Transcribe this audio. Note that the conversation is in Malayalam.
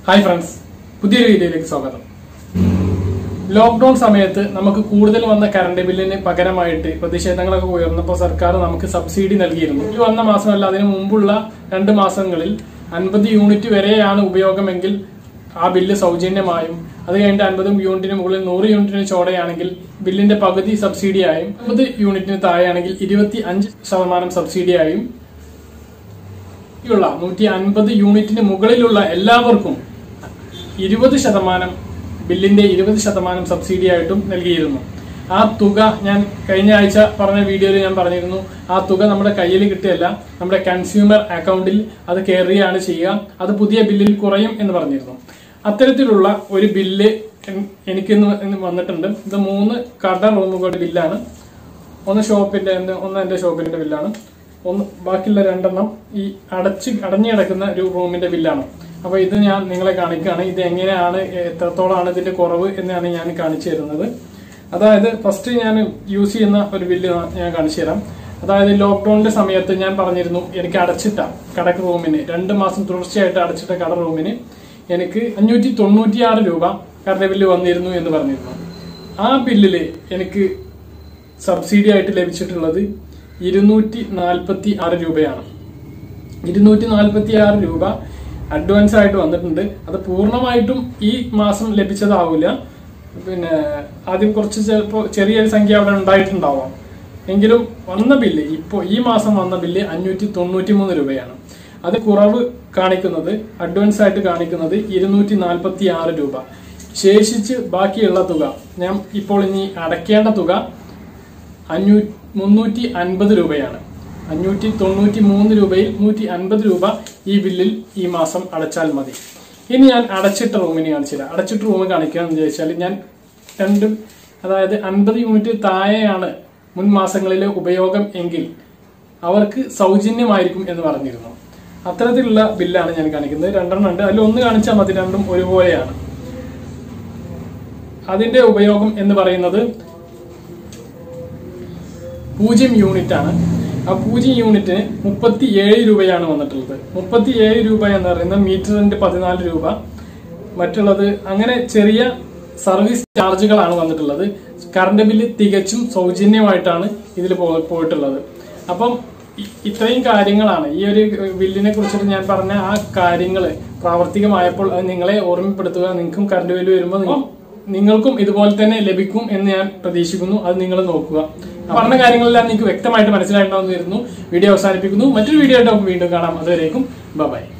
ഹായ് ഫ്രണ്ട്സ് പുതിയൊരു വീഡിയോയിലേക്ക് സ്വാഗതം ലോക്ക്ഡൌൺ സമയത്ത് നമുക്ക് കൂടുതൽ വന്ന കറണ്ട് ബില്ലിന് പകരമായിട്ട് പ്രതിഷേധങ്ങളൊക്കെ ഉയർന്നപ്പോൾ സർക്കാർ നമുക്ക് സബ്സിഡി നൽകിയിരുന്നു ഈ വന്ന മാസമല്ല അതിനു മുമ്പുള്ള രണ്ട് മാസങ്ങളിൽ അൻപത് യൂണിറ്റ് വരെയാണ് ഉപയോഗമെങ്കിൽ ആ ബില്ല് സൗജന്യമായും അത് കഴിഞ്ഞിട്ട് അൻപത് യൂണിറ്റിന് മുകളിൽ നൂറ് യൂണിറ്റിന് ചോടയാണെങ്കിൽ ബില്ലിന്റെ പകുതി സബ്സിഡിയായും അമ്പത് യൂണിറ്റിന് താഴെയാണെങ്കിൽ ഇരുപത്തി അഞ്ച് ശതമാനം സബ്സിഡിയായും യുള്ള നൂറ്റി അൻപത് യൂണിറ്റിന് മുകളിലുള്ള എല്ലാവർക്കും ഇരുപത് ശതമാനം ബില്ലിന്റെ ഇരുപത് ശതമാനം സബ്സിഡി ആയിട്ടും നൽകിയിരുന്നു ആ തുക ഞാൻ കഴിഞ്ഞ ആഴ്ച പറഞ്ഞ വീഡിയോയിൽ ഞാൻ പറഞ്ഞിരുന്നു ആ തുക നമ്മുടെ കയ്യിൽ കിട്ടുകയല്ല നമ്മുടെ കൺസ്യൂമർ അക്കൗണ്ടിൽ അത് കയറുകയാണ് ചെയ്യുക അത് പുതിയ ബില്ലിൽ കുറയും എന്ന് പറഞ്ഞിരുന്നു അത്തരത്തിലുള്ള ഒരു ബില്ല് എൻ- എനിക്കിന്ന് ഇന്ന് വന്നിട്ടുണ്ട് ഇത് മൂന്ന് കട റൂമുകളുടെ ബില്ലാണ് ഒന്ന് ഷോപ്പിന്റെ എന്ത്- ഒന്ന് എന്റെ ഷോപ്പിന്റെ ബില്ലാണ് ഒന്ന് ബാക്കിയുള്ള രണ്ടെണ്ണം ഈ അടച്ച് അടഞ്ഞു കിടക്കുന്ന ഒരു റൂമിന്റെ ബില്ലാണ് അപ്പൊ ഇത് ഞാൻ നിങ്ങളെ കാണിക്കുകയാണ് ഇത് എങ്ങനെയാണ് എത്രത്തോളമാണ് ഇതിന്റെ കുറവ് എന്നാണ് ഞാൻ കാണിച്ചു തരുന്നത് അതായത് ഫസ്റ്റ് ഞാൻ യൂസ് ചെയ്യുന്ന ഒരു ബില്ല് ഞാൻ കാണിച്ചു തരാം അതായത് ലോക്ക്ഡൌണിന്റെ സമയത്ത് ഞാൻ പറഞ്ഞിരുന്നു എനിക്ക് അടച്ചിട്ട കടക്ക് റൂമിന് രണ്ട് മാസം തുടർച്ചയായിട്ട് അടച്ചിട്ട കട റൂമിന് എനിക്ക് അഞ്ഞൂറ്റി തൊണ്ണൂറ്റിയാറ് രൂപ കറണ്ട് ബില്ല് വന്നിരുന്നു എന്ന് പറഞ്ഞിരുന്നു ആ ബില്ലില് എനിക്ക് സബ്സിഡി ആയിട്ട് ലഭിച്ചിട്ടുള്ളത് ഇരുന്നൂറ്റി നാൽപ്പത്തി ആറ് രൂപയാണ് ഇരുന്നൂറ്റി നാൽപ്പത്തി ആറ് രൂപ അഡ്വാൻസ് ആയിട്ട് വന്നിട്ടുണ്ട് അത് പൂർണ്ണമായിട്ടും ഈ മാസം ലഭിച്ചതാവില്ല പിന്നെ ആദ്യം കുറച്ച് ചിലപ്പോൾ ചെറിയൊരു സംഖ്യ അവിടെ ഉണ്ടായിട്ടുണ്ടാവാം എങ്കിലും വന്ന ബില്ല് ഇപ്പോൾ ഈ മാസം വന്ന ബില്ല് അഞ്ഞൂറ്റി തൊണ്ണൂറ്റി മൂന്ന് രൂപയാണ് അത് കുറവ് കാണിക്കുന്നത് അഡ്വാൻസ് ആയിട്ട് കാണിക്കുന്നത് ഇരുന്നൂറ്റി നാൽപ്പത്തി ആറ് രൂപ ശേഷിച്ച് ബാക്കിയുള്ള തുക ഞാൻ ഇപ്പോൾ ഇനി അടയ്ക്കേണ്ട തുക അഞ്ഞൂ മുന്നൂറ്റി അൻപത് രൂപയാണ് അഞ്ഞൂറ്റി തൊണ്ണൂറ്റി മൂന്ന് രൂപയിൽ നൂറ്റി അൻപത് രൂപ ഈ ബില്ലിൽ ഈ മാസം അടച്ചാൽ മതി ഇനി ഞാൻ അടച്ചിട്ട റൂമിന് കാണിച്ചില്ല അടച്ചിട്ട റൂം കാണിക്കുകയെന്ന് ചോദിച്ചാൽ ഞാൻ രണ്ടും അതായത് അൻപത് യൂണിറ്റ് താഴെയാണ് മുൻ മാസങ്ങളിലെ ഉപയോഗം എങ്കിൽ അവർക്ക് സൗജന്യമായിരിക്കും എന്ന് പറഞ്ഞിരുന്നു അത്തരത്തിലുള്ള ബില്ലാണ് ഞാൻ കാണിക്കുന്നത് രണ്ടെണ്ണം ഉണ്ട് അതിൽ ഒന്ന് കാണിച്ചാൽ മതി രണ്ടും ഒരുപോലെയാണ് അതിന്റെ ഉപയോഗം എന്ന് പറയുന്നത് പൂജ്യം യൂണിറ്റ് ആണ് ആ പൂജ്യം യൂണിറ്റിന് മുപ്പത്തി ഏഴ് രൂപയാണ് വന്നിട്ടുള്ളത് മുപ്പത്തി ഏഴ് രൂപ എന്ന് പറയുന്നത് മീറ്ററിന്റെ പതിനാല് രൂപ മറ്റുള്ളത് അങ്ങനെ ചെറിയ സർവീസ് ചാർജുകളാണ് വന്നിട്ടുള്ളത് കറണ്ട് ബില്ല് തികച്ചും സൗജന്യമായിട്ടാണ് ഇതിൽ പോ- പോയിട്ടുള്ളത് അപ്പം ഇ- ഇത്രയും കാര്യങ്ങളാണ് ഈ ഒരു ബില്ലിനെ കുറിച്ചിട്ട് ഞാൻ പറഞ്ഞ ആ കാര്യങ്ങൾ പ്രാവർത്തികമായപ്പോൾ അത് നിങ്ങളെ ഓർമ്മപ്പെടുത്തുക നിങ്ങൾക്കും കറണ്ട് ബില്ല് വരുമ്പോൾ നിങ്ങൾ- നിങ്ങൾക്കും ഇതുപോലെ തന്നെ ലഭിക്കും എന്ന് ഞാൻ പ്രതീക്ഷിക്കുന്നു അത് നിങ്ങൾ നോക്കുക പറഞ്ഞ കാര്യങ്ങളെല്ലാം നിങ്ങൾക്ക് വ്യക്തമായിട്ട് മനസ്സിലായിട്ടുണ്ടാവുന്നു വീഡിയോ അവസാനിപ്പിക്കുന്നു മറ്റൊരു വീഡിയോ ആയിട്ട് നമുക്ക് വീണ്ടും കാണാം അതുവരേക്കും ബൈ